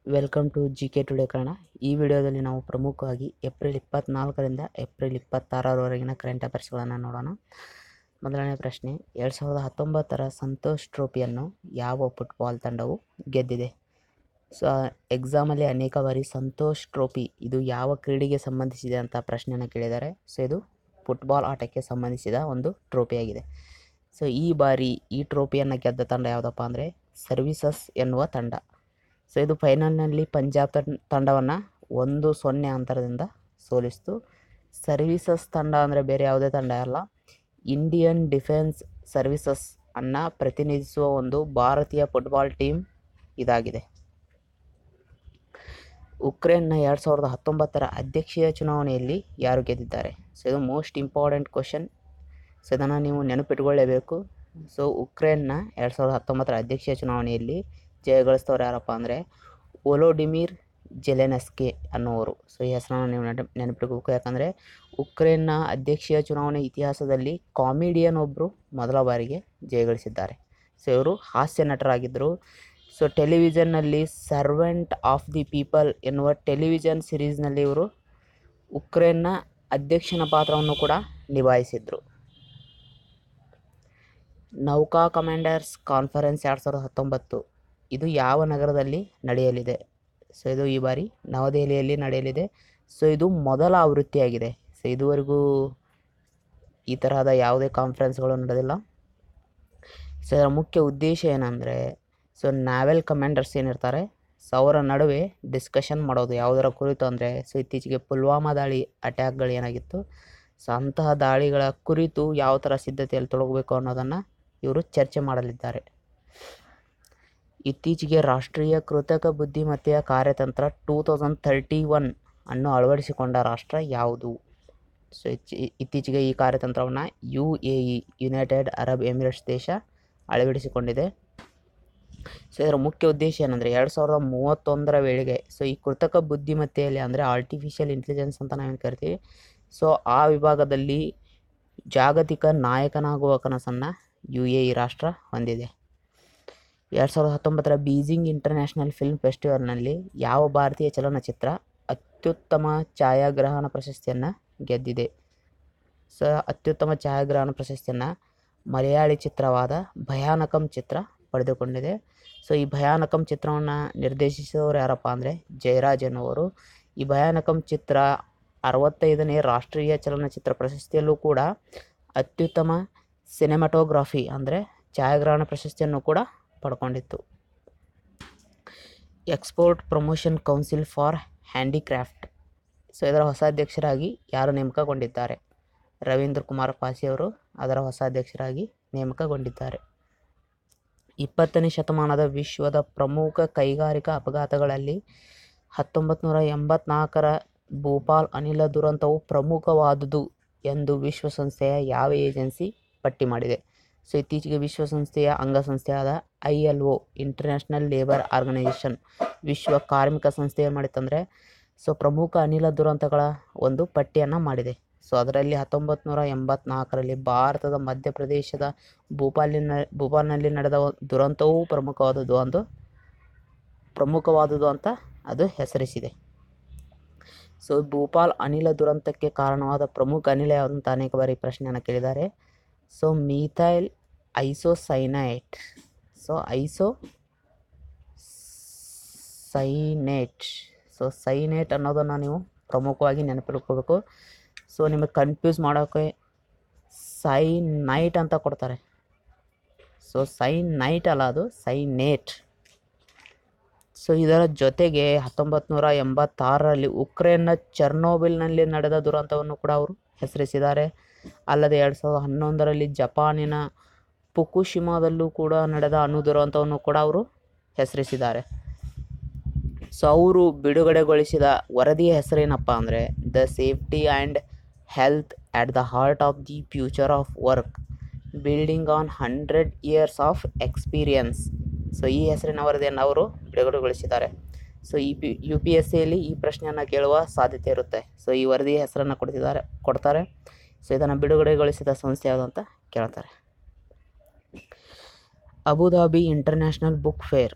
welcome to G K today Kannada ಈ ವಿಡಿಯೋದಲ್ಲಿ ನಾವು ಪ್ರಮುಖವಾಗಿ ಏಪ್ರಿಲ್ ಇಪ್ಪತ್ತ್ನಾಲ್ಕರಿಂದ ಏಪ್ರಿಲ್ ಇಪ್ಪತ್ತಾರರವರೆಗಿನ ಕರೆಂಟ್ ಅಫೇರ್ಸ್ಗಳನ್ನು ನೋಡೋಣ ಮೊದಲನೇ ಪ್ರಶ್ನೆ ಎರಡು ಸಾವಿರದ ಹತ್ತೊಂಬತ್ತರ ಸಂತೋಷ್ ಟ್ರೋಫಿಯನ್ನು ಯಾವ ಫುಟ್ಬಾಲ್ ತಂಡವು ಗೆದ್ದಿದೆ ಸೊ ಎಕ್ಸಾಮಲ್ಲಿ ಅನೇಕ ಬಾರಿ ಸಂತೋಷ್ ಟ್ರೋಫಿ ಇದು ಯಾವ ಕ್ರೀಡೆಗೆ ಸಂಬಂಧಿಸಿದೆ ಅಂತ ಪ್ರಶ್ನೆಯನ್ನು ಕೇಳಿದ್ದಾರೆ ಸೊ ಇದು ಫುಟ್ಬಾಲ್ ಆಟಕ್ಕೆ ಸಂಬಂಧಿಸಿದ ಒಂದು ಟ್ರೋಫಿಯಾಗಿದೆ ಸೊ ಈ ಬಾರಿ ಈ ಟ್ರೋಫಿಯನ್ನು ಗೆದ್ದ ತಂಡ ಯಾವುದಪ್ಪ ಅಂದರೆ ಸರ್ವಿಸಸ್ ಎನ್ನುವ ತಂಡ ಸೊ ಇದು ಫೈನಲ್ನಲ್ಲಿ ಪಂಜಾಬ್ ತಂಡ ತಂಡವನ್ನು ಒಂದು ಸೊನ್ನೆ ಅಂತರದಿಂದ ಸೋಲಿಸಿತು ಸರ್ವಿಸಸ್ ತಂಡ ಅಂದರೆ ಬೇರೆ ಯಾವುದೇ ತಂಡ ಅಲ್ಲ ಇಂಡಿಯನ್ ಡಿಫೆನ್ಸ್ ಸರ್ವಿಸಸ್ ಅನ್ನು ಪ್ರತಿನಿಧಿಸುವ ಒಂದು ಭಾರತೀಯ ಫುಟ್ಬಾಲ್ ಟೀಮ್ ಇದಾಗಿದೆ ಉಕ್ರೇನ್ನ ಎರಡು ಸಾವಿರದ ಹತ್ತೊಂಬತ್ತರ ಅಧ್ಯಕ್ಷೀಯ ಚುನಾವಣೆಯಲ್ಲಿ ಯಾರು ಗೆದ್ದಿದ್ದಾರೆ ಸೊ ಇದು ಮೋಸ್ಟ್ ಇಂಪಾರ್ಟೆಂಟ್ ಕ್ವಶನ್ ಸೊ ಇದನ್ನು ನೀವು ನೆನಪಿಟ್ಕೊಳ್ಳೇಬೇಕು ಸೊ ಉಕ್ರೇನ್ನ ಎರಡು ಸಾವಿರದ ಹತ್ತೊಂಬತ್ತರ ಅಧ್ಯಕ್ಷೀಯ ಚುನಾವಣೆಯಲ್ಲಿ ಜಯಗಳಿಸ್ತವ್ರು ಯಾರಪ್ಪ ಅಂದರೆ ಒಲೋಡಿಮಿರ್ ಜೆಲೆನಸ್ಕೆ ಅನ್ನುವರು ಸೊ ಈ ಹೆಸರನ್ನು ನೀವು ನೆನಪು ನೆನಪಿಟ್ಕೋಬೇಕು ಯಾಕಂದರೆ ಉಕ್ರೇನ್ನ ಅಧ್ಯಕ್ಷೀಯ ಚುನಾವಣೆ ಇತಿಹಾಸದಲ್ಲಿ ಕಾಮಿಡಿಯನ್ ಒಬ್ಬರು ಮೊದಲ ಬಾರಿಗೆ ಜಯಗಳಿಸಿದ್ದಾರೆ ಸೊ ಇವರು ಹಾಸ್ಯ ನಟರಾಗಿದ್ದರು ಸೊ ಟೆಲಿವಿಷನ್ನಲ್ಲಿ ಸರ್ವೆಂಟ್ ಆಫ್ ದಿ ಪೀಪಲ್ ಎನ್ನುವ ಟೆಲಿವಿಷನ್ ಸಿರೀಸ್ನಲ್ಲಿ ಇವರು ಉಕ್ರೇನ್ನ ಅಧ್ಯಕ್ಷನ ಪಾತ್ರವನ್ನು ಕೂಡ ನಿಭಾಯಿಸಿದರು ನೌಕಾ ಕಮಾಂಡರ್ಸ್ ಕಾನ್ಫರೆನ್ಸ್ ಎರಡು ಸಾವಿರದ ಹತ್ತೊಂಬತ್ತು ಇದು ಯಾವ ನಗರದಲ್ಲಿ ನಡೆಯಲಿದೆ ಸೊ ಇದು ಈ ಬಾರಿ ನವದೆಹಲಿಯಲ್ಲಿ ನಡೆಯಲಿದೆ ಸೊ ಇದು ಮೊದಲ ಆವೃತ್ತಿಯಾಗಿದೆ ಸೊ ಇದುವರೆಗೂ ಈ ತರಹದ ಯಾವುದೇ ಕಾನ್ಫರೆನ್ಸ್ಗಳು ನಡೆದಿಲ್ಲ ಸೊ ಇದರ ಮುಖ್ಯ ಉದ್ದೇಶ ಏನಂದರೆ ಸೊ ನಾವೆಲ್ ಕಮಾಂಡರ್ಸ್ ಏನಿರ್ತಾರೆ ಸೊ ಅವರ ನಡುವೆ ಡಿಸ್ಕಷನ್ ಮಾಡೋದು ಯಾವುದರ ಕುರಿತು ಅಂದರೆ ಸೊ ಇತ್ತೀಚೆಗೆ ಪುಲ್ವಾಮಾ ದಾಳಿ ಅಟ್ಯಾಕ್ಗಳು ಏನಾಗಿತ್ತು ಸೊ ಅಂತಹ ದಾಳಿಗಳ ಕುರಿತು ಯಾವ ಥರ ಸಿದ್ಧತೆಯಲ್ಲಿ ತೊಡಗಬೇಕು ಅನ್ನೋದನ್ನು ಇವರು ಚರ್ಚೆ ಮಾಡಲಿದ್ದಾರೆ ಇತ್ತೀಚೆಗೆ ರಾಷ್ಟ್ರೀಯ ಕೃತಕ ಬುದ್ಧಿಮತ್ತೆಯ ಕಾರ್ಯತಂತ್ರ ಟೂ ತೌಸಂಡ್ ತರ್ಟಿ ಒನ್ ಅನ್ನು ಅಳವಡಿಸಿಕೊಂಡ ರಾಷ್ಟ್ರ ಯಾವುದು ಸೊ ಇಚ್ಚಿ- ಇತ್ತೀಚೆಗೆ ಈ ಕಾರ್ಯತಂತ್ರವನ್ನು U A E United Arab Emirates ದೇಶ ಅಳವಡಿಸಿಕೊಂಡಿದೆ ಸೊ ಇದರ ಮುಖ್ಯ ಉದ್ದೇಶ ಏನಂದರೆ ಎರಡು ಸಾವಿರದ ಮೂವತ್ತೊಂದರ ವೇಳೆಗೆ ಸೊ ಈ ಕೃತಕ ಬುದ್ಧಿಮತ್ತೆಯಲ್ಲಿ ಅಂದರೆ ಆರ್ಟಿಫಿಷಿಯಲ್ ಇಂಟೆಲಿಜೆನ್ಸ್ ಅಂತ ನಾವೇನು ಕರಿತೀವಿ ಸೊ ಆ ವಿಭಾಗದಲ್ಲಿ ಜಾಗತಿಕ ನಾಯಕನಾಗುವ ಕನಸನ್ನು ಯು ಎ ಇ ರಾಷ್ಟ್ರ ಹೊಂದಿದೆ ಎರಡು ಸಾವಿರದ ಹತ್ತೊಂಬತ್ತರ ಬೀಜಿಂಗ್ ಇಂಟರ್ನ್ಯಾಷನಲ್ ಫಿಲ್ಮ್ ಫೆಸ್ಟಿವಲ್ನಲ್ಲಿ ಯಾವ ಭಾರತೀಯ ಚಲನಚಿತ್ರ ಅತ್ಯುತ್ತಮ ಛಾಯಾಗ್ರಹಣ ಪ್ರಶಸ್ತಿಯನ್ನು ಗೆದ್ದಿದೆ ಸೊ ಅತ್ಯುತ್ತಮ ಛಾಯಾಗ್ರಹಣ ಪ್ರಶಸ್ತಿಯನ್ನು ಮಲಯಾಳಿ ಚಿತ್ರವಾದ ಭಯಾನಕಂ ಚಿತ್ರ ಪಡೆದುಕೊಂಡಿದೆ ಸೊ ಈ ಭಯಾನಕಂ ಚಿತ್ರವನ್ನು ನಿರ್ದೇಶಿಸಿದವರು ಯಾರಪ್ಪ ಅಂದರೆ ಜಯರಾಜ್ ಎನ್ನುವರು ಈ ಭಯಾನಕಂ ಚಿತ್ರ ಅರವತ್ತೈದನೇ ರಾಷ್ಟ್ರೀಯ ಚಲನಚಿತ್ರ ಪ್ರಶಸ್ತಿಯಲ್ಲೂ ಕೂಡ ಅತ್ಯುತ್ತಮ ಸಿನೆಮಾಟೋಗ್ರಫಿ ಅಂದರೆ ಛಾಯಾಗ್ರಹಣ ಪ್ರಶಸ್ತಿಯನ್ನು ಕೂಡ ಪಡ್ಕೊಂಡಿತ್ತು export promotion council for handicraft so ಇದರ ಹೊಸ ಅಧ್ಯಕ್ಷರಾಗಿ ಯಾರು ನೇಮಕಗೊಂಡಿದ್ದಾರೆ ರವೀಂದ್ರ ಕುಮಾರ್ ಪಾಸಿ ಅವರು ಅದರ ಹೊಸ ಅಧ್ಯಕ್ಷರಾಗಿ ನೇಮಕಗೊಂಡಿದ್ದಾರೆ ಇಪ್ಪತ್ತನೇ ಶತಮಾನದ ವಿಶ್ವದ ಪ್ರಮುಖ ಕೈಗಾರಿಕಾ ಅಪಘಾತಗಳಲ್ಲಿ ಹತ್ತೊಂಬತ್ತು ನೂರ ಎಂಬತ್ನಾಲ್ಕರ ಭೋಪಾಲ್ ಅನಿಲ ದುರಂತವು ಪ್ರಮುಖವಾದುದು ಎಂದು ವಿಶ್ವಸಂಸ್ಥೆಯ ಯಾವ ಏಜೆನ್ಸಿ ಪಟ್ಟಿ ಮಾಡಿದೆ ಸೊ ಇತ್ತೀಚೆಗೆ ವಿಶ್ವಸಂಸ್ಥೆಯ ಅಂಗಸಂಸ್ಥೆಯಾದ I L O international labour organisation ವಿಶ್ವ ಕಾರ್ಮಿಕ ಸಂಸ್ಥೆ ಏನು ಮಾಡಿತ್ತಂದರೆ ಸೊ ಪ್ರಮುಖ ಅನಿಲ ದುರಂತಗಳ ಒಂದು ಪಟ್ಟಿಯನ್ನು ಮಾಡಿದೆ ಸೊ ಅದರಲ್ಲಿ ಹತ್ತೊಂಬತ್ತು ನೂರ ಎಂಬತ್ನಾಲ್ಕರಲ್ಲಿ ಭಾರತದ ಮಧ್ಯಪ್ರದೇಶದ ಭೂಪಾಲಿನ ಭೂಪಾಲ್ನಲ್ಲಿ ನಡೆದ ಒ- ದುರಂತವೂ ಪ್ರಮುಖವಾದದ್ದು ಒಂದು ಪ್ರಮುಖವಾದುದು ಅಂತ ಅದು ಹೆಸರಿಸಿದೆ ಸೊ ಭೂಪಾಲ್ ಅನಿಲ ದುರಂತಕ್ಕೆ ಕಾರಣವಾದ ಪ್ರಮುಖ ಅನಿಲ ಯಾವುದಂತ ಅನೇಕ ಬಾರಿ ಪ್ರಶ್ನೆಯನ್ನು ಕೇಳಿದ್ದಾರೆ so methyl isocyanate so iso cyanate so cyanate ಅನ್ನೋದನ್ನು ನೀವು ಪ್ರಮುಖವಾಗಿ ನೆನಪಿಟ್ಕೋಬೇಕು ಸೊ ನಿಮಗೆ ಕನ್ಫ್ಯೂಸ್ ಮಾಡೋಕ್ಕೆ ಸೈನೈಟ್ ಅಂತ ಕೊಡ್ತಾರೆ ಸೊ ಸೈನೈಟ್ ಅಲ್ಲ ಅದು ಸೈನೇಟ್ ಸೊ ಇದರ ಜೊತೆಗೆ ಹತ್ತೊಂಬತ್ತು ನೂರ ಎಂಬತ್ತಾರರಲ್ಲಿ ಉಕ್ರೇನ್ನ ಚರ್ನೋಬಿಲ್ನಲ್ಲಿ ನಡೆದ ದುರಂತವನ್ನು ಕೂಡ ಅವರು ಹೆಸರಿಸಿದ್ದಾರೆ ಅಲ್ಲದೆ ಎರಡು ಸಾವಿರದ ಹನ್ನೊಂದರಲ್ಲಿ ಜಪಾನಿನ ಫುಕುಶಿಮಾದಲ್ಲೂ ಕೂಡ ನಡೆದ ಅಣು ದುರಂತವನ್ನು ಕೂಡ ಅವರು ಹೆಸರಿಸಿದ್ದಾರೆ ಸೊ ಅವರು ಬಿಡುಗಡೆಗೊಳಿಸಿದ ವರದಿಯ ಹೆಸರೇನಪ್ಪ ಅಂದರೆ the safety and health at the heart of the future of work building on hundred years of experience so ಈ ಹೆಸರಿನ ವರದಿಯನ್ನು ಅವರು ಬಿಡುಗಡೆಗೊಳಿಸಿದ್ದಾರೆ ಸೊ ಈ ಪಿ ಯು ಪಿ ಎಸ್ ಸಿಯಲ್ಲಿ ಈ ಪ್ರಶ್ನೆಯನ್ನು ಕೇಳುವ ಸಾಧ್ಯತೆ ಇರುತ್ತೆ ಸೊ ಈ ವರದಿಯ ಹೆಸರನ್ನು ಕೊಡ್ತಿದ್ದಾರೆ ಕೊಡ್ತಾರೆ ಸೊ ಇದನ್ನು ಬಿಡುಗಡೆಗೊಳಿಸಿದ ಸಂಸ್ಥೆ ಯಾವುದು ಅಂತ ಕೇಳ್ತಾರೆ Abu Dhabi international book fair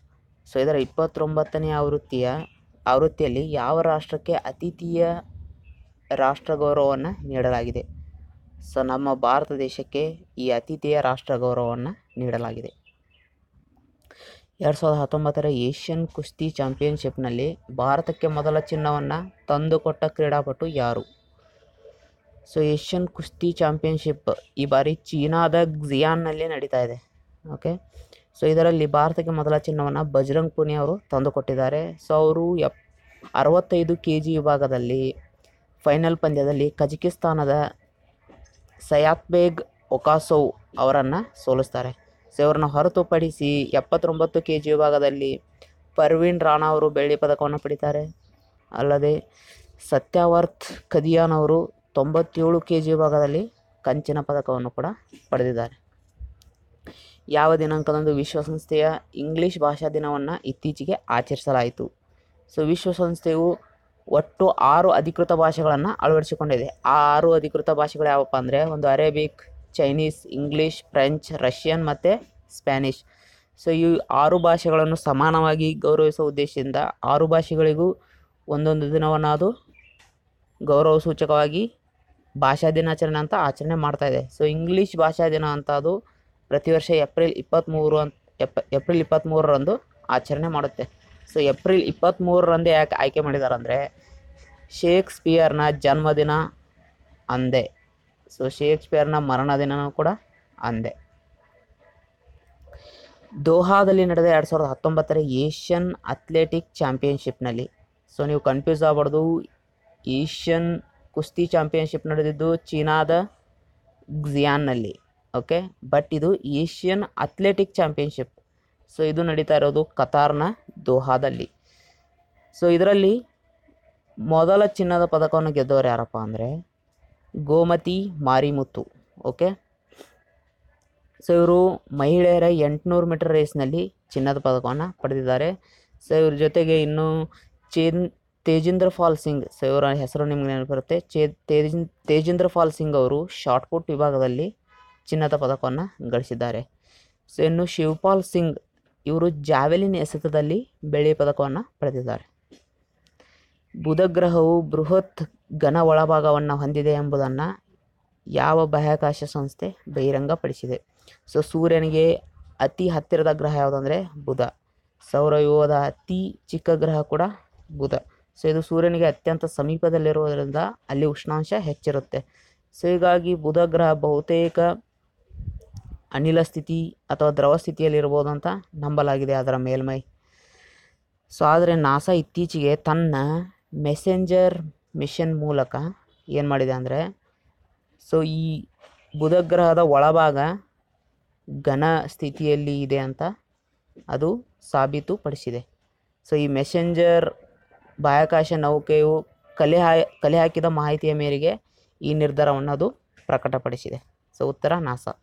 so ಇದರ ಇಪ್ಪತ್ತೊಂಬತ್ತನೇ ಆವೃತ್ತಿಯ ಆವೃತ್ತಿಯಲ್ಲಿ ಯಾವ ರಾಷ್ಟ್ರಕ್ಕೆ ಅತಿಥಿಯ ರಾಷ್ಟ್ರ ಗೌರವವನ್ನು ನೀಡಲಾಗಿದೆ ಸೊ ನಮ್ಮ ಭಾರತ ದೇಶಕ್ಕೆ ಈ ಅತಿಥಿಯ ರಾಷ್ಟ್ರ ಗೌರವವನ್ನು ನೀಡಲಾಗಿದೆ ಎರಡು ಸಾವಿರದ ಹತ್ತೊಂಬತ್ತರ ಏಷ್ಯನ್ ಕುಸ್ತಿ ಚಾಂಪಿಯನ್ಶಿಪ್ನಲ್ಲಿ ಭಾರತಕ್ಕೆ ಮೊದಲ ಚಿನ್ನವನ್ನು ತಂದುಕೊಟ್ಟ ಕ್ರೀಡಾಪಟು ಯಾರು ಸೊ ಏಷ್ಯನ್ ಕುಸ್ತಿ ಚಾಂಪಿಯನ್ಶಿಪ್ ಈ ಬಾರಿ ಚೀನಾದ ಜಿಯಾನ್ನಲ್ಲಿ ನಡೀತಾ ಇದೆ ಓಕೆ ಸೊ ಇದರಲ್ಲಿ ಭಾರತಕ್ಕೆ ಮೊದಲ ಚಿನ್ನವನ್ನು ಬಜರಂಗ್ ಪುನಿಯಾ ಅವರು ತಂದುಕೊಟ್ಟಿದ್ದಾರೆ ಸೊ ಅವರು ಎಪ್ ಅರವತ್ತೈದು ಕೆ ಜಿ ವಿಭಾಗದಲ್ಲಿ ಫೈನಲ್ ಪಂದ್ಯದಲ್ಲಿ ಕಜಕಿಸ್ತಾನದ ಸಯಾತ್ಬೇಗ್ ಒಕಾಸೋವ್ ಅವರನ್ನು ಸೋಲಿಸ್ತಾರೆ ಸೊ ಇವ್ರನ್ನ ಹೊರತುಪಡಿಸಿ ಎಪ್ಪತ್ತೊಂಬತ್ತು ಕೆ ಜಿ ವಿಭಾಗದಲ್ಲಿ ಪರ್ವೀನ್ ರಾಣಾ ಅವರು ಬೆಳ್ಳಿ ಪದಕವನ್ನು ಪಡಿತಾರೆ ಅಲ್ಲದೆ ಸತ್ಯಾವರ್ತ್ ಕದಿಯಾನ್ ಅವರು ತೊಂಬತ್ತೇಳು ಕೆ ಜಿ ವಿಭಾಗದಲ್ಲಿ ಕಂಚಿನ ಪದಕವನ್ನು ಕೂಡ ಪಡೆದಿದ್ದಾರೆ ಯಾವ ದಿನಾಂಕದಂದು ವಿಶ್ವಸಂಸ್ಥೆಯ ಇಂಗ್ಲಿಷ್ ಭಾಷಾ ದಿನವನ್ನು ಇತ್ತೀಚೆಗೆ ಆಚರಿಸಲಾಯಿತು ಸೊ ವಿಶ್ವಸಂಸ್ಥೆಯು ಒಟ್ಟು ಆರು ಅಧಿಕೃತ ಭಾಷೆಗಳನ್ನು ಅಳವಡಿಸಿಕೊಂಡಿದೆ ಆ ಆರು ಅಧಿಕೃತ ಭಾಷೆಗಳು ಯಾವಪ್ಪ ಅಂದರೆ ಒಂದು Arabic Chinese English French Russian ಮತ್ತು ಸ್ಪ್ಯಾನಿಷ್ ಸೊ ಈ ಆರು ಭಾಷೆಗಳನ್ನು ಸಮಾನವಾಗಿ ಗೌರವಿಸುವ ಉದ್ದೇಶದಿಂದ ಆರು ಭಾಷೆಗಳಿಗೂ ಒಂದೊಂದು ದಿನವನ್ನು ಅದು ಗೌರವ ಸೂಚಕವಾಗಿ ಭಾಷಾ ದಿನಾಚರಣೆ ಅಂತ ಆಚರಣೆ ಮಾಡ್ತಾ ಇದೆ ಸೊ ಇಂಗ್ಲೀಷ್ ಭಾಷಾ ದಿನ ಅಂತ ಅದು ಪ್ರತಿ ವರ್ಷ ಏಪ್ರಿಲ್ ಇಪ್ಪತ್ತ್ಮೂರು ಅಂತ ಎಪ್ ಏಪ್ರಿಲ್ ಇಪ್ಪತ್ತ್ಮೂರರಂದು ಆಚರಣೆ ಮಾಡುತ್ತೆ ಸೊ ಏಪ್ರಿಲ್ ಇಪ್ಪತ್ತ್ಮೂರರಂದೇ ಯಾಕೆ ಆಯ್ಕೆ ಮಾಡಿದ್ದಾರೆ ಅಂದರೆ ಶೇಕ್ಸ್ಪಿಯರ್ನ ಜನ್ಮದಿನ ಅಂದೇ ಸೊ ಶೇಕ್ಸ್ಪಿಯರ್ನ ಮರಣ ದಿನನೂ ಕೂಡ ಅಂದೇ ದೋಹಾದಲ್ಲಿ ನಡೆದ ಎರಡು ಸಾವಿರದ ಹತ್ತೊಂಬತ್ತರ ಏಷ್ಯನ್ ಅಥ್ಲೆಟಿಕ್ ಚಾಂಪಿಯನ್ಶಿಪ್ನಲ್ಲಿ ಸೊ ನೀವು ಕನ್ಫ್ಯೂಸ್ ಆಗಬಾರ್ದು ಏಷ್ಯನ್ ಕುಸ್ತಿ ಚಾಂಪಿಯನ್ಶಿಪ್ ನಡೆದಿದ್ದು ಚೀನಾದ ಗ್ಜಿಯಾನ್ನಲ್ಲಿ ಓಕೆ ಬಟ್ ಇದು ಏಷ್ಯನ್ ಅಥ್ಲೆಟಿಕ್ ಚಾಂಪಿಯನ್ಶಿಪ್ ಸೊ ಇದು ನಡೀತಾ ಇರೋದು ಕತಾರ್ನ ದೋಹಾದಲ್ಲಿ ಸೊ ಇದರಲ್ಲಿ ಮೊದಲ ಚಿನ್ನದ ಪದಕವನ್ನು ಗೆದ್ದವರು ಯಾರಪ್ಪ ಅಂದರೆ ಗೋಮತಿ ಮಾರಿಮುತ್ತು ಓಕೆ ಸೊ ಇವರು ಮಹಿಳೆಯರ ಎಂಟುನೂರು ಮೀಟರ್ ರೇಸ್ನಲ್ಲಿ ಚಿನ್ನದ ಪದಕವನ್ನು ಪಡೆದಿದ್ದಾರೆ ಸೊ ಇವ್ರ ಜೊತೆಗೆ ಇನ್ನು ಚೇನ್ ತೇಜೇಂದ್ರ ಪಾಲ್ ಸಿಂಗ್ ಸೊ ಇವರ ಹೆಸರು ನಿಮ್ಗೆ ನೆನಪಿರುತ್ತೆ ಚೇ ತೇಜಿನ್ ತೇಜೇಂದ್ರ ಪಾಲ್ ಸಿಂಗ್ ಅವರು ಶಾರ್ಟ್ ಪುಟ್ ವಿಭಾಗದಲ್ಲಿ ಚಿನ್ನದ ಪದಕವನ್ನು ಗಳಿಸಿದ್ದಾರೆ ಸೊ ಇನ್ನು ಶಿವಪಾಲ್ ಸಿಂಗ್ ಇವರು ಜಾವೆಲಿನ್ ಎಸೆತದಲ್ಲಿ ಬೆಳ್ಳಿ ಪದಕವನ್ನು ಪಡೆದಿದ್ದಾರೆ ಬುಧಗ್ರಹವು ಬೃಹತ್ ಘನ ಒಳಭಾಗವನ್ನು ಹೊಂದಿದೆ ಎಂಬುದನ್ನು ಯಾವ ಬಾಹ್ಯಾಕಾಶ ಸಂಸ್ಥೆ ಬಹಿರಂಗಪಡಿಸಿದೆ ಸೊ ಸೂರ್ಯನಿಗೆ ಅತಿ ಹತ್ತಿರದ ಗ್ರಹ ಯಾವುದಂದರೆ ಬುಧ ಸೌರವ್ಯೂಹದ ಅತಿ ಚಿಕ್ಕ ಗ್ರಹ ಕೂಡ ಬುಧ ಸೊ ಇದು ಸೂರ್ಯನಿಗೆ ಅತ್ಯಂತ ಸಮೀಪದಲ್ಲಿರುವುದರಿಂದ ಅಲ್ಲಿ ಉಷ್ಣಾಂಶ ಹೆಚ್ಚಿರುತ್ತೆ ಸೊ ಹೀಗಾಗಿ ಬುಧ ಗ್ರಹ ಬಹುತೇಕ ಅನಿಲ ಸ್ಥಿತಿ ಅಥವಾ ದ್ರವ ಸ್ಥಿತಿಯಲ್ಲಿರ್ಬೋದು ಅಂತ ನಂಬಲಾಗಿದೆ ಅದರ ಮೇಲ್ಮೈ ಸೊ ಆದರೆ ನಾಸಾ ಇತ್ತೀಚೆಗೆ ತನ್ನ ಮೆಸೆಂಜರ್ ಮಿಷನ್ ಮೂಲಕ ಏನು ಮಾಡಿದೆ ಅಂದರೆ ಸೊ ಈ ಬುಧ ಗ್ರಹದ ಒಳಭಾಗ ಘನ ಸ್ಥಿತಿಯಲ್ಲಿ ಇದೆ ಅಂತ ಅದು ಸಾಬೀತುಪಡಿಸಿದೆ ಸೊ ಈ ಮೆಸೆಂಜರ್ ಬಾಹ್ಯಾಕಾಶ ನೌಕೆಯು ಕಲೆ ಹಾ ಕಲೆ ಹಾಕಿದ ಮಾಹಿತಿಯ ಮೇರೆಗೆ ಈ ನಿರ್ಧಾರವನ್ನು ಅದು ಪ್ರಕಟಪಡಿಸಿದೆ ಸೊ ಉತ್ತರ ನಾಸಾ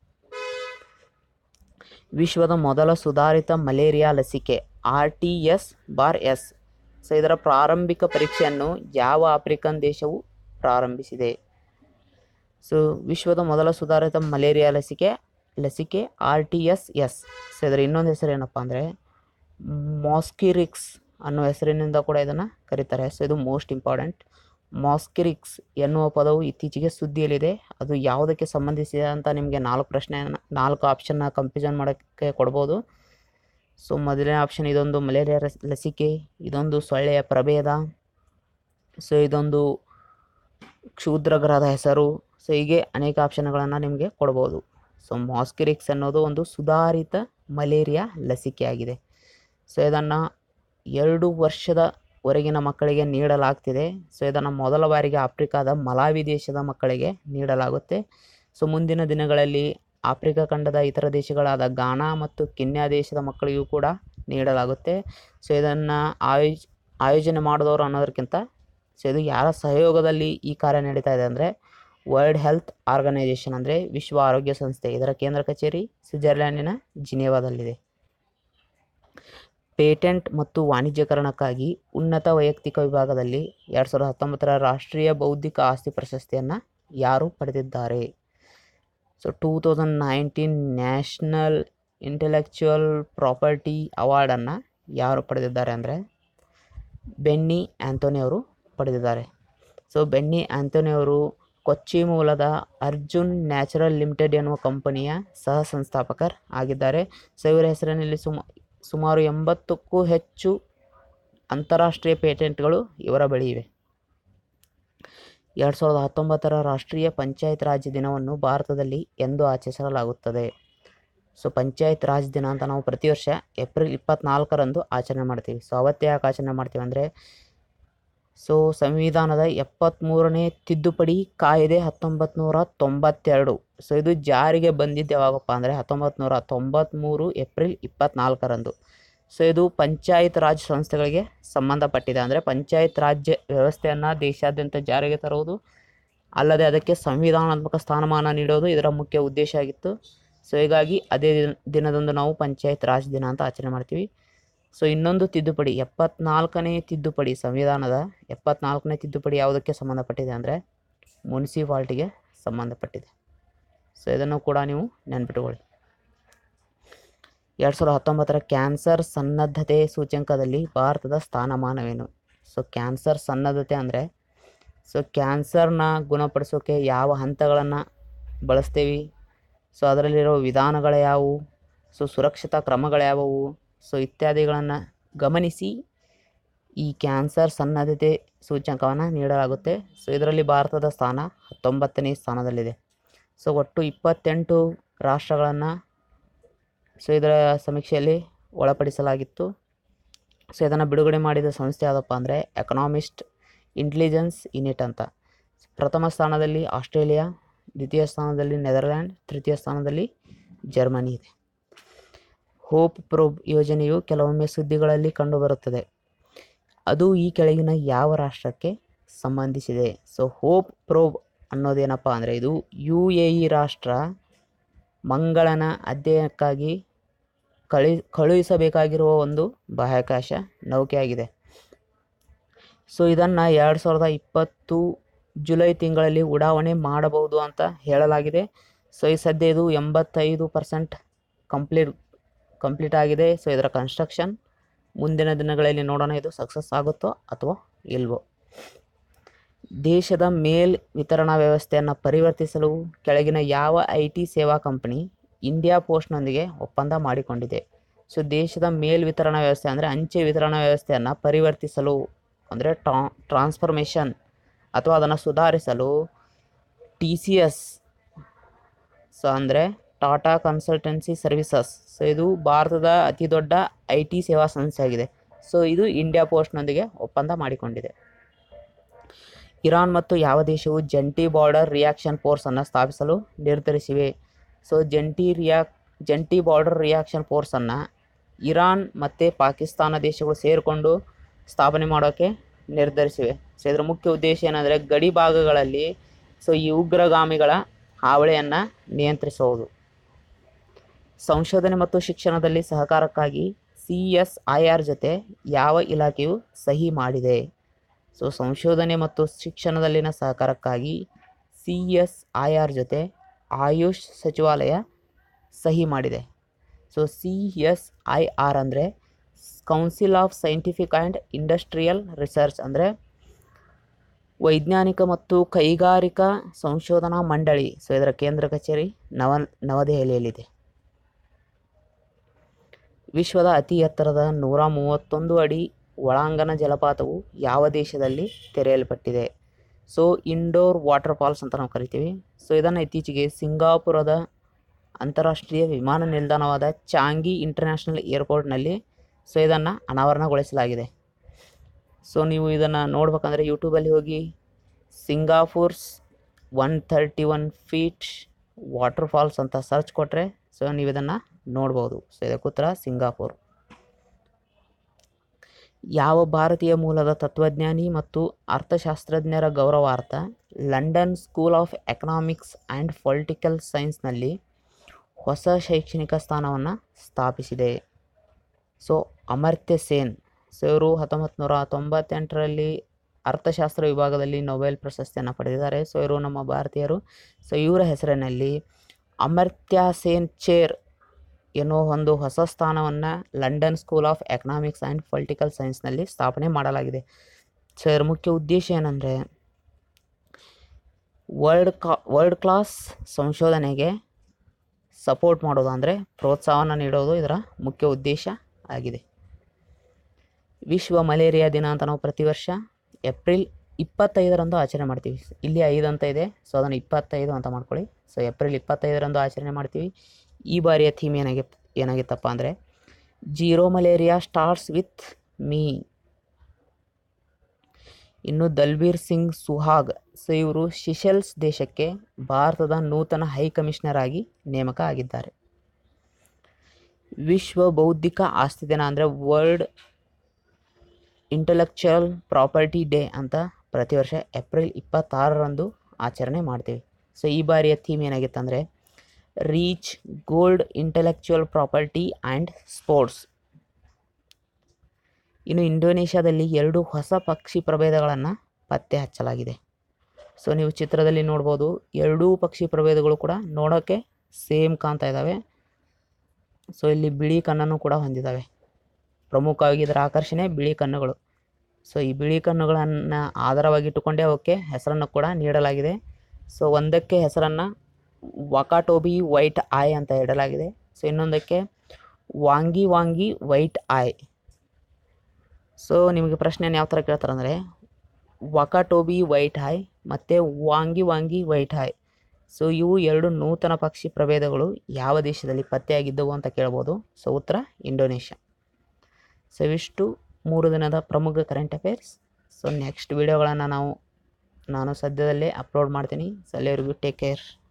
ವಿಶ್ವದ ಮೊದಲ ಸುಧಾರಿತ ಮಲೇರಿಯಾ ಲಸಿಕೆ R T S bar S so ಇದರ ಪ್ರಾರಂಭಿಕ ಪರೀಕ್ಷೆಯನ್ನು ಯಾವ ಆಫ್ರಿಕನ್ ದೇಶವು ಪ್ರಾರಂಭಿಸಿದೆ ಸೊ ವಿಶ್ವದ ಮೊದಲ ಸುಧಾರಿತ ಮಲೇರಿಯಾ ಲಸಿಕೆ ಲಸಿಕೆ R T S S so ಇದರ ಇನ್ನೊಂದು ಹೆಸರು ಏನಪ್ಪ ಅಂದರೆ ಮಾಸ್ಕಿರಿಕ್ಸ್ ಅನ್ನೋ ಹೆಸರಿನಿಂದ ಕೂಡ ಇದನ್ನು ಕರೀತಾರೆ ಸೊ ಇದು ಮೋಸ್ಟ್ ಇಂಪಾರ್ಟೆಂಟ್ ಮಾಸ್ಕಿರಿಕ್ಸ್ ಎನ್ನುವ ಪದವು ಇತ್ತೀಚೆಗೆ ಸುದ್ದಿಯಲ್ಲಿದೆ ಅದು ಯಾವುದಕ್ಕೆ ಸಂಬಂಧಿಸಿದೆ ಅಂತ ನಿಮಗೆ ನಾಲ್ಕು ಪ್ರಶ್ನೆಯನ್ನು ನಾಲ್ಕು ಆಪ್ಷನ್ನ ಕಂಪ್ಯೂಷನ್ ಮಾಡೋಕ್ಕೆ ಕೊಡ್ಬೋದು ಸೊ ಮೊದಲನೇ ಆಪ್ಷನ್ ಇದೊಂದು ಮಲೇರಿಯಾ ರಸ್ ಲಸಿಕೆ ಇದೊಂದು ಸೊಳ್ಳೆಯ ಪ್ರಭೇದ ಸೊ ಇದೊಂದು ಕ್ಷುದ್ರ ಗ್ರಹದ ಹೆಸರು ಸೊ ಹೀಗೆ ಅನೇಕ ಆಪ್ಷನ್ಗಳನ್ನು ನಿಮಗೆ ಕೊಡ್ಬೋದು ಸೊ ಮಾಸ್ಕಿರಿಕ್ಸ್ ಅನ್ನೋದು ಒಂದು ಸುಧಾರಿತ ಮಲೇರಿಯಾ ಲಸಿಕೆಯಾಗಿದೆ ಸೊ ಇದನ್ನು ಎರಡು ವರ್ಷದವರೆಗಿನ ಮಕ್ಕಳಿಗೆ ನೀಡಲಾಗ್ತಿದೆ ಸೊ ಇದನ್ನು ಮೊದಲ ಬಾರಿಗೆ ಆಫ್ರಿಕಾದ ಮಲಾವಿ ದೇಶದ ಮಕ್ಕಳಿಗೆ ನೀಡಲಾಗುತ್ತೆ ಸೊ ಮುಂದಿನ ದಿನಗಳಲ್ಲಿ ಆಫ್ರಿಕಾ ಖಂಡದ ಇತರ ದೇಶಗಳಾದ ಗಾನಾ ಮತ್ತು ಕೆನ್ಯಾ ದೇಶದ ಮಕ್ಕಳಿಗೂ ಕೂಡ ನೀಡಲಾಗುತ್ತೆ ಸೊ ಇದನ್ನು ಆಯೋಜ್ ಆಯೋಜನೆ ಮಾಡಿದವರು ಅನ್ನೋದಕ್ಕಿಂತ ಸೊ ಇದು ಯಾರ ಸಹಯೋಗದಲ್ಲಿ ಈ ಕಾರ್ಯ ನಡೀತಾ ಇದೆ ಅಂದರೆ ವರ್ಲ್ಡ್ ಹೆಲ್ತ್ ಆರ್ಗನೈಜೇಷನ್ ಅಂದರೆ ವಿಶ್ವ ಆರೋಗ್ಯ ಸಂಸ್ಥೆ ಇದರ ಕೇಂದ್ರ ಕಚೇರಿ ಸ್ವಿಟ್ಜರ್ಲ್ಯಾಂಡಿನ ಜಿನೇವಾದಲ್ಲಿದೆ ಪೇಟೆಂಟ್ ಮತ್ತು ವಾಣಿಜ್ಯಕರಣಕ್ಕಾಗಿ ಉನ್ನತ ವೈಯಕ್ತಿಕ ವಿಭಾಗದಲ್ಲಿ ಎರಡು ಸಾವಿರದ ಹತ್ತೊಂಬತ್ತರ ರಾಷ್ಟ್ರೀಯ ಬೌದ್ಧಿಕ ಆಸ್ತಿ ಪ್ರಶಸ್ತಿಯನ್ನು ಯಾರು ಪಡೆದಿದ್ದಾರೆ so two thousand nineteen national intellectual property ಅವಾರ್ಡನ್ನು ಯಾರು ಪಡೆದಿದ್ದಾರೆ ಅಂದರೆ ಬೆನ್ನಿ ಆ್ಯಂಥೋನಿ ಅವರು ಪಡೆದಿದ್ದಾರೆ ಸೊ ಬೆನ್ನಿ ಆ್ಯಂಥೋನಿ ಅವರು ಕೊಚ್ಚಿ ಮೂಲದ ಅರ್ಜುನ್ ನ್ಯಾಚುರಲ್ ಲಿಮಿಟೆಡ್ ಎನ್ನುವ ಕಂಪನಿಯ ಸಹ ಸಂಸ್ಥಾಪಕರ್ ಆಗಿದ್ದಾರೆ ಸೊ ಇವರ ಹೆಸರಿನಲ್ಲಿ ಸುಮ ಸುಮಾರು ಎಂಬತ್ತಕ್ಕೂ ಹೆಚ್ಚು ಅಂತಾರಾಷ್ಟ್ರೀಯ ಪೇಟೆಂಟ್ಗಳು ಇವರ ಬಳಿ ಇವೆ ಎರಡು ಸಾವಿರದ ಹತ್ತೊಂಬತ್ತರ ರಾಷ್ಟ್ರೀಯ ಪಂಚಾಯತ್ ರಾಜ್ ದಿನವನ್ನು ಭಾರತದಲ್ಲಿ ಎಂದು ಆಚರಿಸಲಾಗುತ್ತದೆ ಸೊ ಪಂಚಾಯತ್ ರಾಜ್ ದಿನ ಅಂತ ನಾವು ಪ್ರತಿ ವರ್ಷ ಏಪ್ರಿಲ್ ಇಪ್ಪತ್ನಾಲ್ಕರಂದು ಆಚರಣೆ ಮಾಡ್ತೀವಿ ಸೊ ಅವತ್ತೇ ಯಾಕೆ ಆಚರಣೆ ಮಾಡ್ತೀವಿ ಅಂದರೆ ಸೊ ಸಂವಿಧಾನದ ಎಪ್ಪತ್ತ್ಮೂರನೇ ತಿದ್ದುಪಡಿ ಕಾಯ್ದೆ ಹತ್ತೊಂಬತ್ತು ನೂರ ತೊಂಬತ್ತೆರಡು ಸೊ ಇದು ಜಾರಿಗೆ ಬಂದಿದ್ದು ಯಾವಾಗಪ್ಪ ಅಂದರೆ ಹತ್ತೊಂಬತ್ತು ನೂರ ತೊಂಬತ್ತ್ಮೂರು ಏಪ್ರಿಲ್ ಇಪ್ಪತ್ನಾಲ್ಕರಂದು ಸೊ ಇದು ಪಂಚಾಯತ್ ರಾಜ್ ಸಂಸ್ಥೆಗಳಿಗೆ ಸಂಬಂಧಪಟ್ಟಿದೆ ಅಂದರೆ ಪಂಚಾಯತ್ ರಾಜ್ಯ ವ್ಯವಸ್ಥೆಯನ್ನು ದೇಶಾದ್ಯಂತ ಜಾರಿಗೆ ತರುವುದು ಅಲ್ಲದೆ ಅದಕ್ಕೆ ಸಂವಿಧಾನಾತ್ಮಕ ಸ್ಥಾನಮಾನ ನೀಡೋದು ಇದರ ಮುಖ್ಯ ಉದ್ದೇಶ ಆಗಿತ್ತು ಸೊ ಹೀಗಾಗಿ ಅದೇ ದಿನ ದಿನದಂದು ನಾವು ಪಂಚಾಯತ್ ರಾಜ್ ದಿನ ಅಂತ ಆಚರಣೆ ಮಾಡ್ತೀವಿ ಸೊ ಇನ್ನೊಂದು ತಿದ್ದುಪಡಿ ಎಪ್ಪತ್ನಾಲ್ಕನೇ ತಿದ್ದುಪಡಿ ಸಂವಿಧಾನದ ಎಪ್ಪತ್ನಾಲ್ಕನೇ ತಿದ್ದುಪಡಿ ಯಾವುದಕ್ಕೆ ಸಂಬಂಧಪಟ್ಟಿದೆ ಅಂದರೆ ಮುನ್ಸಿಪಾಲ್ಟಿಗೆ ಸಂಬಂಧಪಟ್ಟಿದೆ ಸೊ ಇದನ್ನು ಕೂಡ ನೀವು ನೆನ್ಪಿಟ್ಕೊಳ್ಳಿ ಎರಡು ಸಾವಿರದ ಹತ್ತೊಂಬತ್ತರ ಕ್ಯಾನ್ಸರ್ ಸನ್ನದ್ಧತೆ ಸೂಚ್ಯಂಕದಲ್ಲಿ ಭಾರತದ ಸ್ಥಾನಮಾನವೇನು ಸೊ ಕ್ಯಾನ್ಸರ್ ಸನ್ನದ್ಧತೆ ಅಂದರೆ ಸೊ ಕ್ಯಾನ್ಸರ್ನ ಗುಣಪಡಿಸೋಕೆ ಯಾವ ಹಂತಗಳನ್ನು ಬಳಸ್ತೀವಿ ಸೊ ಅದರಲ್ಲಿರೋ ವಿಧಾನಗಳು ಯಾವುವು ಸೊ ಸುರಕ್ಷತಾ ಕ್ರಮಗಳ್ಯಾವುವು ಸೊ ಇತ್ಯಾದಿಗಳನ್ನು ಗಮನಿಸಿ ಈ ಕ್ಯಾನ್ಸರ್ ಸನ್ನದ್ಧತೆ ಸೂಚ್ಯಂಕವನ್ನು ನೀಡಲಾಗುತ್ತೆ ಸೊ ಇದರಲ್ಲಿ ಭಾರತದ ಸ್ಥಾನ ಹತ್ತೊಂಬತ್ತನೇ ಸ್ಥಾನದಲ್ಲಿದೆ ಸೊ ಒಟ್ಟು ಇಪ್ಪತ್ತೆಂಟು ರಾಷ್ಟ್ರಗಳನ್ನು ಸೊ ಇದರ ಸಮೀಕ್ಷೆಯಲ್ಲಿ ಒಳಪಡಿಸಲಾಗಿತ್ತು ಸೊ ಇದನ್ನು ಬಿಡುಗಡೆ ಮಾಡಿದ ಸಂಸ್ಥೆ ಯಾವುದಪ್ಪ ಅಂದರೆ ಎಕನಾಮಿಸ್ಟ್ ಇಂಟೆಲಿಜೆನ್ಸ್ ಯೂನಿಟ್ ಅಂತ ಪ್ರಥಮ ಸ್ಥಾನದಲ್ಲಿ ಆಸ್ಟ್ರೇಲಿಯಾ ದ್ವಿತೀಯ ಸ್ಥಾನದಲ್ಲಿ ನೆದರ್ಲ್ಯಾಂಡ್ ತೃತೀಯ ಸ್ಥಾನದಲ್ಲಿ ಜರ್ಮನಿ ಇದೆ ಹೋಪ್ ಪ್ರೋಬ್ ಯೋಜನೆಯು ಕೆಲವೊಮ್ಮೆ ಸುದ್ದಿಗಳಲ್ಲಿ ಕಂಡುಬರುತ್ತದೆ ಅದು ಈ ಕೆಳಗಿನ ಯಾವ ರಾಷ್ಟ್ರಕ್ಕೆ ಸಂಬಂಧಿಸಿದೆ ಸೊ ಹೋಪ್ ಪ್ರೋಬ್ ಅನ್ನೋದೇನಪ್ಪ ಅಂದರೆ ಇದು ಯು ಎ ಇ ರಾಷ್ಟ್ರ ಮಂಗಳನ ಅಧ್ಯಯನಕ್ಕಾಗಿ ಕಳಿ ಕಳುಹಿಸಬೇಕಾಗಿರುವ ಒಂದು ಬಾಹ್ಯಾಕಾಶ ನೌಕೆಯಾಗಿದೆ ಸೊ ಇದನ್ನು ಎರಡು ಸಾವಿರದ ಇಪ್ಪತ್ತು ಜುಲೈ ತಿಂಗಳಲ್ಲಿ ಉಡಾವಣೆ ಮಾಡಬಹುದು ಅಂತ ಹೇಳಲಾಗಿದೆ ಸೊ ಈ ಸದ್ಯ ಇದು ಎಂಬತ್ತೈದು ಪರ್ಸೆಂಟ್ ಕಂಪ್ಲೀಟ್ ಕಂಪ್ಲೀಟ್ ಆಗಿದೆ ಸೊ ಇದರ ಕನ್ಸ್ಟ್ರಕ್ಷನ್ ಮುಂದಿನ ದಿನಗಳಲ್ಲಿ ನೋಡೋಣ ಇದು ಸಕ್ಸಸ್ ಆಗುತ್ತೋ ಅಥವಾ ಇಲ್ವೋ ದೇಶದ ಮೇಲ್ ವಿತರಣಾ ವ್ಯವಸ್ಥೆಯನ್ನು ಪರಿವರ್ತಿಸಲು ಕೆಳಗಿನ ಯಾವ ಐ ಟಿ ಸೇವಾ ಕಂಪನಿ ಇಂಡಿಯಾ ಪೋಸ್ಟ್ನೊಂದಿಗೆ ಒಪ್ಪಂದ ಮಾಡಿಕೊಂಡಿದೆ ಸೊ ದೇಶದ ಮೇಲ್ ವಿತರಣಾ ವ್ಯವಸ್ಥೆ ಅಂದರೆ ಅಂಚೆ ವಿತರಣಾ ವ್ಯವಸ್ಥೆಯನ್ನು ಪರಿವರ್ತಿಸಲು ಅಂದರೆ ಟ್ರಾ ಟ್ರಾನ್ಸ್ಫರ್ಮೇಷನ್ ಅಥವಾ ಅದನ್ನು ಸುಧಾರಿಸಲು ಟಿ ಸಿ ಎಸ್ ಸೊ ಅಂದರೆ ಟಾಟಾ ಕನ್ಸಲ್ಟೆನ್ಸಿ ಸರ್ವಿಸಸ್ ಸೊ ಇದು ಭಾರತದ ಅತಿ ದೊಡ್ಡ ಐ ಟಿ ಸೇವಾ ಸಂಸ್ಥೆಯಾಗಿದೆ ಸೊ ಇದು ಇಂಡಿಯಾ ಪೋಸ್ಟ್ನೊಂದಿಗೆ ಒಪ್ಪಂದ ಮಾಡಿಕೊಂಡಿದೆ ಇರಾನ್ ಮತ್ತು ಯಾವ ದೇಶವು ಜಂಟಿ ಬಾರ್ಡರ್ ರಿಯಾಕ್ಷನ್ ಫೋರ್ಸನ್ನು ಸ್ಥಾಪಿಸಲು ನಿರ್ಧರಿಸಿವೆ ಸೊ ಜಂಟಿ ರಿಯಾಕ್ ಜಂಟಿ ಬಾರ್ಡರ್ ರಿಯಾಕ್ಷನ್ ಫೋರ್ಸನ್ನು ಇರಾನ್ ಮತ್ತು ಪಾಕಿಸ್ತಾನ ದೇಶಗಳು ಸೇರಿಕೊಂಡು ಸ್ಥಾಪನೆ ಮಾಡೋಕ್ಕೆ ನಿರ್ಧರಿಸಿವೆ ಸೊ ಇದರ ಮುಖ್ಯ ಉದ್ದೇಶ ಏನಂದರೆ ಗಡಿ ಭಾಗಗಳಲ್ಲಿ ಸೊ ಈ ಉಗ್ರಗಾಮಿಗಳ ಹಾವಳಿಯನ್ನು ನಿಯಂತ್ರಿಸುವುದು ಸಂಶೋಧನೆ ಮತ್ತು ಶಿಕ್ಷಣದಲ್ಲಿ ಸಹಕಾರಕ್ಕಾಗಿ ಸಿ ಎಸ್ ಐ ಆರ್ ಜೊತೆ ಯಾವ ಇಲಾಖೆಯು ಸಹಿ ಮಾಡಿದೆ ಸೊ ಸಂಶೋಧನೆ ಮತ್ತು ಶಿಕ್ಷಣದಲ್ಲಿನ ಸಹಕಾರಕ್ಕಾಗಿ ಸಿ ಎಸ್ ಐ ಆರ್ ಜೊತೆ ಆಯುಷ್ ಸಚಿವಾಲಯ ಸಹಿ ಮಾಡಿದೆ so C S I R ಅಂದರೆ council of scientific and industrial research ಅಂದರೆ ವೈಜ್ಞಾನಿಕ ಮತ್ತು ಕೈಗಾರಿಕಾ ಸಂಶೋಧನಾ ಮಂಡಳಿ ಸೊ ಇದರ ಕೇಂದ್ರ ಕಚೇರಿ ನವ ನವದೆಹಲಿಯಲ್ಲಿದೆ ವಿಶ್ವದ ಅತಿ ಎತ್ತರದ ನೂರ ಮೂವತ್ತೊಂದು ಅಡಿ ಒಳಾಂಗಣ ಜಲಪಾತವು ಯಾವ ದೇಶದಲ್ಲಿ ತೆರೆಯಲ್ಪಟ್ಟಿದೆ ಸೊ ಇಂಡೋರ್ ವಾಟರ್ ಫಾಲ್ಸ್ ಅಂತ ನಾವು ಕರಿತೀವಿ ಸೊ ಇದನ್ನು ಇತ್ತೀಚೆಗೆ ಸಿಂಗಾಪುರದ ಅಂತಾರಾಷ್ಟ್ರೀಯ ವಿಮಾನ ನಿಲ್ದಾಣವಾದ ಚಾಂಗಿ ಇಂಟರ್ನ್ಯಾಷನಲ್ ಏರ್ಪೋರ್ಟ್ನಲ್ಲಿ ಸೊ ಇದನ್ನು ಅನಾವರಣಗೊಳಿಸಲಾಗಿದೆ ಸೊ ನೀವು ಇದನ್ನು ನೋಡ್ಬೇಕಂದ್ರೆ ಯೂಟ್ಯೂಬಲ್ಲಿ ಹೋಗಿ Singapore's one thirty one feet water falls ಅಂತ ಸರ್ಚ್ ಕೊಟ್ಟರೆ ಸೊ ನೀವು ಇದನ್ನು ನೋಡ್ಬೋದು ಸೊ ಇದಕ್ಕೆ ಉತ್ತರ ಸಿಂಗಾಪುರ್ ಯಾವ ಭಾರತೀಯ ಮೂಲದ ತತ್ವಜ್ಞಾನಿ ಮತ್ತು ಅರ್ಥಶಾಸ್ತ್ರಜ್ಞರ ಗೌರವಾರ್ಥ London school of economics and political ಸೈನ್ಸ್ನಲ್ಲಿ ಹೊಸ ಶೈಕ್ಷಣಿಕ ಸ್ಥಾನವನ್ನು ಸ್ಥಾಪಿಸಿದೆ ಸೊ ಅಮರ್ತ್ಯ ಸೇನ್ ಸೊ ಇವರು ಹತ್ತೊಂಬತ್ತು ನೂರ ತೊಂಬತ್ತೆಂಟರಲ್ಲಿ ಅರ್ಥಶಾಸ್ತ್ರ ವಿಭಾಗದಲ್ಲಿ ನೊಬೆಲ್ ಪ್ರಶಸ್ತಿಯನ್ನು ಪಡೆದಿದ್ದಾರೆ ಸೊ ಇವರು ನಮ್ಮ ಭಾರತೀಯರು ಸೊ ಇವರ ಹೆಸರಿನಲ್ಲಿ ಅಮರ್ತ್ಯ ಸೇನ್ ಚೇರ್ ಎನ್ನುವ ಒಂದು ಹೊಸ ಸ್ಥಾನವನ್ನು London school of economics and political ಸೈನ್ಸ್ನಲ್ಲಿ ಸ್ಥಾಪನೆ ಮಾಡಲಾಗಿದೆ ಸೊ ಇದರ ಮುಖ್ಯ ಉದ್ದೇಶ ಏನಂದರೆ ವರ್ಲ್ಡ್ ಕಾ ವರ್ಲ್ಡ್ ಕ್ಲಾಸ್ ಸಂಶೋಧನೆಗೆ ಸಪೋರ್ಟ್ ಮಾಡೋದು ಅಂದರೆ ಪ್ರೋತ್ಸಾಹನ ನೀಡೋದು ಇದರ ಮುಖ್ಯ ಉದ್ದೇಶ ಆಗಿದೆ ವಿಶ್ವ ಮಲೇರಿಯಾ ದಿನ ಅಂತ ನಾವು ಪ್ರತಿ ವರ್ಷ ಏಪ್ರಿಲ್ ಇಪ್ಪತ್ತೈದರಂದು ಆಚರಣೆ ಮಾಡ್ತೀವಿ ಇಲ್ಲಿ ಐದು ಅಂತ ಇದೆ ಸೊ ಅದನ್ನು ಇಪ್ಪತ್ತೈದು ಅಂತ ಮಾಡ್ಕೊಳ್ಳಿ ಸೊ ಏಪ್ರಿಲ್ ಇಪ್ಪತ್ತೈದರಂದು ಆಚರಣೆ ಮಾಡ್ತೀವಿ ಈ ಬಾರಿಯ ಥೀಮ್ ಏನಾಗಿ ಏನಾಗಿತ್ತಪ್ಪ ಅಂದರೆ zero malaria starts with me ಇನ್ನು ದಲ್ಬೀರ್ ಸಿಂಗ್ ಸುಹಾಗ್ ಸೊ ಇವರು ಶಿಶೆಲ್ಸ್ ದೇಶಕ್ಕೆ ಭಾರತದ ನೂತನ ಹೈ ಕಮಿಷನರ್ ಆಗಿ ನೇಮಕ ಆಗಿದ್ದಾರೆ ವಿಶ್ವ ಬೌದ್ಧಿಕ ಆಸ್ತಿ ದಿನ ಅಂದರೆ ವರ್ಲ್ಡ್ ಇಂಟಲೆಕ್ಚುಯಲ್ ಪ್ರಾಪರ್ಟಿ ಡೇ ಅಂತ ಪ್ರತಿ ವರ್ಷ ಏಪ್ರಿಲ್ ಇಪ್ಪತ್ತಾರರಂದು ಆಚರಣೆ ಮಾಡ್ತೀವಿ ಸೊ ಈ ಬಾರಿಯ ಥೀಮ್ ಏನಾಗಿತ್ತು ಅಂದರೆ reach gold intellectual property and sports ಇನ್ನು ಇಂಡೋನೇಷ್ಯಾದಲ್ಲಿ ಎರಡು ಹೊಸ ಪಕ್ಷಿ ಪ್ರಭೇದಗಳನ್ನು ಪತ್ತೆ ಹಚ್ಚಲಾಗಿದೆ ಸೊ ನೀವು ಚಿತ್ರದಲ್ಲಿ ನೋಡ್ಬೋದು ಎರಡೂ ಪಕ್ಷಿ ಪ್ರಭೇದಗಳು ಕೂಡ ನೋಡೋಕ್ಕೆ ಸೇಮ್ ಕಾಣ್ತಾ ಇದ್ದಾವೆ ಸೊ ಇಲ್ಲಿ ಬಿಳಿ ಕಣ್ಣನ್ನು ಕೂಡ ಹೊಂದಿದ್ದಾವೆ ಪ್ರಮುಖವಾಗಿ ಇದರ ಆಕರ್ಷಣೆ ಬಿಳಿ ಕಣ್ಣುಗಳು ಸೊ ಈ ಬಿಳಿ ಕಣ್ಣುಗಳನ್ನು ಆಧಾರವಾಗಿಟ್ಟುಕೊಂಡೇ ಅವಕ್ಕೆ ಹೆಸರನ್ನು ಕೂಡ ನೀಡಲಾಗಿದೆ ಸೊ ಒಂದಕ್ಕೆ ಹೆಸರನ್ನು ವಕಾಟೋಬಿ ವೈಟ್ ಆಯ್ ಅಂತ ಇಡಲಾಗಿದೆ ಸೊ ಇನ್ನೊಂದಕ್ಕೆ Wangi Wangi white eye so ನಿಮಗೆ ಪ್ರಶ್ನೆಯನ್ನು ಯಾವ ಥರ ಕೇಳ್ತಾರೆ ಅಂದರೆ ವಕಾಟೋಬಿ ವೈಟ್ ಹಾಯ್ ಮತ್ತು Wangi Wangi white eye so ಇವು ಎರಡು ನೂತನ ಪಕ್ಷಿ ಪ್ರಭೇದಗಳು ಯಾವ ದೇಶದಲ್ಲಿ ಪತ್ತೆಯಾಗಿದ್ದವು ಅಂತ ಕೇಳ್ಬೋದು ಸೊ ಉತ್ತರ ಇಂಡೋನೇಷ್ಯಾ ಸೊ ಇವಿಷ್ಟು ಮೂರು ದಿನದ ಪ್ರಮುಖ ಕರೆಂಟ್ ಅಫೇರ್ಸ್ ಸೊ ನೆಕ್ಸ್ಟ್ ವಿಡಿಯೋಗಳನ್ನು ನಾವು ನಾನು ಸದ್ಯದಲ್ಲೇ ಅಪ್ಲೋಡ್ ಮಾಡ್ತೀನಿ ಸೊ ಅಲ್ಲಿವರೆಗೂ ಟೇಕ್ ಕೇರ್